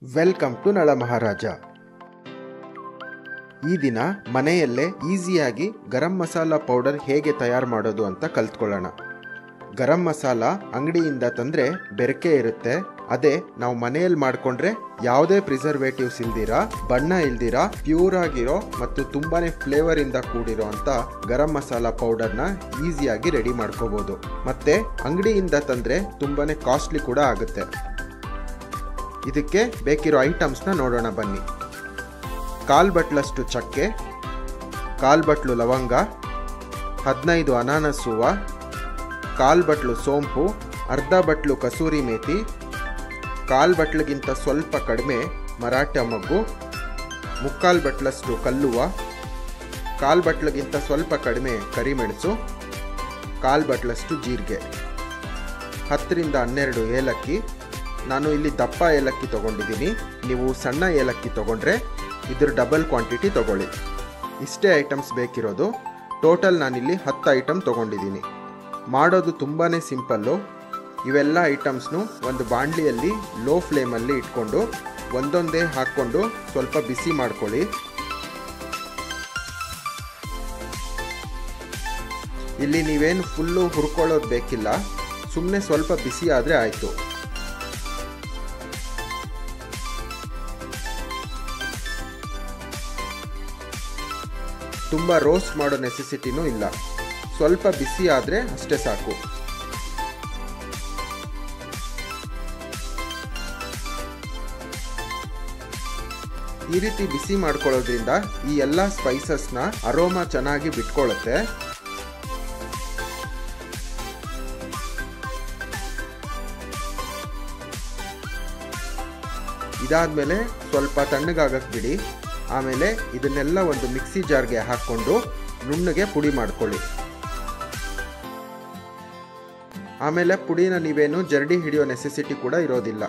welcome to ನಳ ಮಹಾರಾಜ ಈ ದಿನ ಮನೆಯಲ್ಲೇ ಈಸಿಯಾಗಿ ಗರಂ ಮಸಾಲ ಪೌಡರ್ ಹೇಗೆ ತಯಾರು ಮಾಡೋದು ಅಂತ ಕಲ್ತ್ಕೊಳ್ಳೋಣ ಗರಂ ಮಸಾಲ ಅಂಗಡಿಯಿಂದ ತಂದರೆ ಬೆರಕೆ ಇರುತ್ತೆ ಅದೇ ನಾವು ಮನೆಯಲ್ಲಿ ಮಾಡಿಕೊಂಡ್ರೆ ಯಾವುದೇ ಪ್ರಿಸರ್ವೇಟಿವ್ಸ್ ಇಲ್ದಿರ ಬಣ್ಣ ಇಲ್ದಿರ ಪ್ಯೂರ್ ಆಗಿರೋ ಮತ್ತು ತುಂಬಾನೇ ಫ್ಲೇವರ್ ಇಂದ ಕೂಡಿರೋ ಅಂತ ಗರಂ ಮಸಾಲ ಪೌಡರ್ನ ಈಸಿಯಾಗಿ ರೆಡಿ ಮಾಡ್ಕೋಬಹುದು ಮತ್ತೆ ಅಂಗಡಿಯಿಂದ ತಂದ್ರೆ ತುಂಬಾನೇ ಕಾಸ್ಟ್ಲಿ ಕೂಡ ಆಗುತ್ತೆ ಇದಕ್ಕೆ ಬೇಕಿರೋ ಐಟಮ್ಸ್ನ ನೋಡೋಣ ಬನ್ನಿ ಕಾಲ್ ಬಟ್ಲಷ್ಟು ಚಕ್ಕೆ ಕಾಲ್ ಬಟ್ಲು ಲವಂಗ ಹದಿನೈದು ಅನಾನಸ್ ಹೂವು ಕಾಲ್ ಬಟ್ಲು ಸೋಂಪು ಅರ್ಧ ಬಟ್ಲು ಕಸೂರಿ ಮೇಥಿ ಕಾಲ್ ಬಟ್ಲಿಗಿಂತ ಸ್ವಲ್ಪ ಕಡಿಮೆ ಮರಾಠ ಮಗ್ಗು ಮುಕ್ಕಾಲು ಬಟ್ಲಷ್ಟು ಕಲ್ಲುವ ಕಾಲ್ ಬಟ್ಲಿಗಿಂತ ಸ್ವಲ್ಪ ಕಡಿಮೆ ಕರಿಮೆಣಸು ಕಾಲ್ ಬಟ್ಲಷ್ಟು ಜೀರಿಗೆ ಹತ್ತರಿಂದ ಹನ್ನೆರಡು ಏಲಕ್ಕಿ ನಾನು ಇಲ್ಲಿ ದಪ್ಪ ಏಲಕ್ಕಿ ತೊಗೊಂಡಿದ್ದೀನಿ ನೀವು ಸಣ್ಣ ಏಲಕ್ಕಿ ತೊಗೊಂಡ್ರೆ ಇದ್ರ ಡಬಲ್ ಕ್ವಾಂಟಿಟಿ ತೊಗೊಳ್ಳಿ ಇಷ್ಟೇ ಐಟಮ್ಸ್ ಬೇಕಿರೋದು ಟೋಟಲ್ ನಾನಿಲ್ಲಿ ಹತ್ತು ಐಟಮ್ ತೊಗೊಂಡಿದ್ದೀನಿ ಮಾಡೋದು ತುಂಬಾ ಸಿಂಪಲ್ಲು ಇವೆಲ್ಲ ಐಟಮ್ಸ್ನು ಒಂದು ಬಾಣಲಿಯಲ್ಲಿ ಲೋ ಫ್ಲೇಮಲ್ಲಿ ಇಟ್ಕೊಂಡು ಒಂದೊಂದೇ ಹಾಕ್ಕೊಂಡು ಸ್ವಲ್ಪ ಬಿಸಿ ಮಾಡ್ಕೊಳ್ಳಿ ಇಲ್ಲಿ ನೀವೇನು ಫುಲ್ಲು ಹುರ್ಕೊಳ್ಳೋದು ಬೇಕಿಲ್ಲ ಸುಮ್ಮನೆ ಸ್ವಲ್ಪ ಬಿಸಿ ಆದರೆ ಆಯಿತು ತುಂಬ ರೋಸ್ಟ್ ಮಾಡೋ ನೆಸೆಸಿಟಿನೂ ಇಲ್ಲ ಸ್ವಲ್ಪ ಬಿಸಿ ಆದರೆ ಅಷ್ಟೇ ಸಾಕು ಈ ರೀತಿ ಬಿಸಿ ಮಾಡ್ಕೊಳ್ಳೋದ್ರಿಂದ ಈ ಎಲ್ಲ ಸ್ಪೈಸಸ್ನ ಅರೋಮಾ ಚೆನ್ನಾಗಿ ಬಿಟ್ಕೊಳ್ಳುತ್ತೆ ಇದಾದ್ಮೇಲೆ ಸ್ವಲ್ಪ ತಣ್ಣಗಾಗಕ್ಕೆ ಬಿಡಿ ಆಮೇಲೆ ಇದನ್ನೆಲ್ಲ ಒಂದು ಮಿಕ್ಸಿ ಜಾರ್ಗೆ ಹಾಕ್ಕೊಂಡು ನುಣ್ಣಗೆ ಪುಡಿ ಮಾಡ್ಕೊಳ್ಳಿ ಆಮೇಲೆ ಪುಡಿನ ನೀವೇನು ಜರಡಿ ಹಿಡಿಯೋ ನೆಸೆಸಿಟಿ ಕೂಡ ಇರೋದಿಲ್ಲ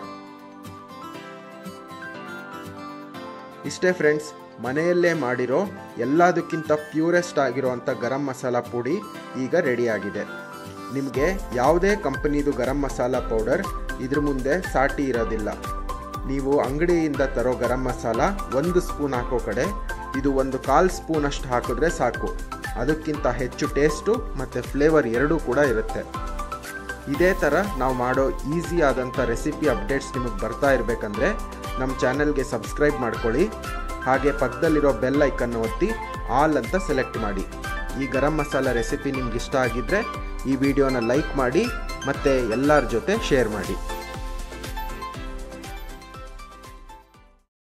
ಇಷ್ಟೇ ಫ್ರೆಂಡ್ಸ್ ಮನೆಯಲ್ಲೇ ಮಾಡಿರೋ ಎಲ್ಲದಕ್ಕಿಂತ ಪ್ಯೂರೆಸ್ಟ್ ಆಗಿರೋ ಅಂಥ ಗರಂ ಮಸಾಲ ಪುಡಿ ಈಗ ರೆಡಿಯಾಗಿದೆ ನಿಮಗೆ ಯಾವುದೇ ಕಂಪನಿದು ಗರಂ ಮಸಾಲ ಪೌಡರ್ ಇದ್ರ ಮುಂದೆ ಸಾಟಿ ಇರೋದಿಲ್ಲ ನೀವು ಅಂಗಡಿಯಿಂದ ತರೋ ಗರಂ ಮಸಾಲ ಒಂದು ಸ್ಪೂನ್ ಹಾಕೋ ಕಡೆ ಇದು ಒಂದು ಕಾಲು ಸ್ಪೂನ್ ಅಷ್ಟು ಹಾಕಿದ್ರೆ ಸಾಕು ಅದಕ್ಕಿಂತ ಹೆಚ್ಚು ಟೇಸ್ಟು ಮತ್ತು ಫ್ಲೇವರ್ ಎರಡೂ ಕೂಡ ಇರುತ್ತೆ ಇದೇ ಥರ ನಾವು ಮಾಡೋ ಈಸಿ ಆದಂಥ ರೆಸಿಪಿ ಅಪ್ಡೇಟ್ಸ್ ನಿಮಗೆ ಬರ್ತಾ ಇರಬೇಕಂದ್ರೆ ನಮ್ಮ ಚಾನಲ್ಗೆ ಸಬ್ಸ್ಕ್ರೈಬ್ ಮಾಡ್ಕೊಳ್ಳಿ ಹಾಗೆ ಪಕ್ಕದಲ್ಲಿರೋ ಬೆಲ್ ಐಕನ್ನು ಒತ್ತಿ ಆಲ್ ಅಂತ ಸೆಲೆಕ್ಟ್ ಮಾಡಿ ಈ ಗರಂ ಮಸಾಲ ರೆಸಿಪಿ ನಿಮ್ಗೆ ಇಷ್ಟ ಆಗಿದ್ದರೆ ಈ ವಿಡಿಯೋನ ಲೈಕ್ ಮಾಡಿ ಮತ್ತು ಎಲ್ಲರ ಜೊತೆ ಶೇರ್ ಮಾಡಿ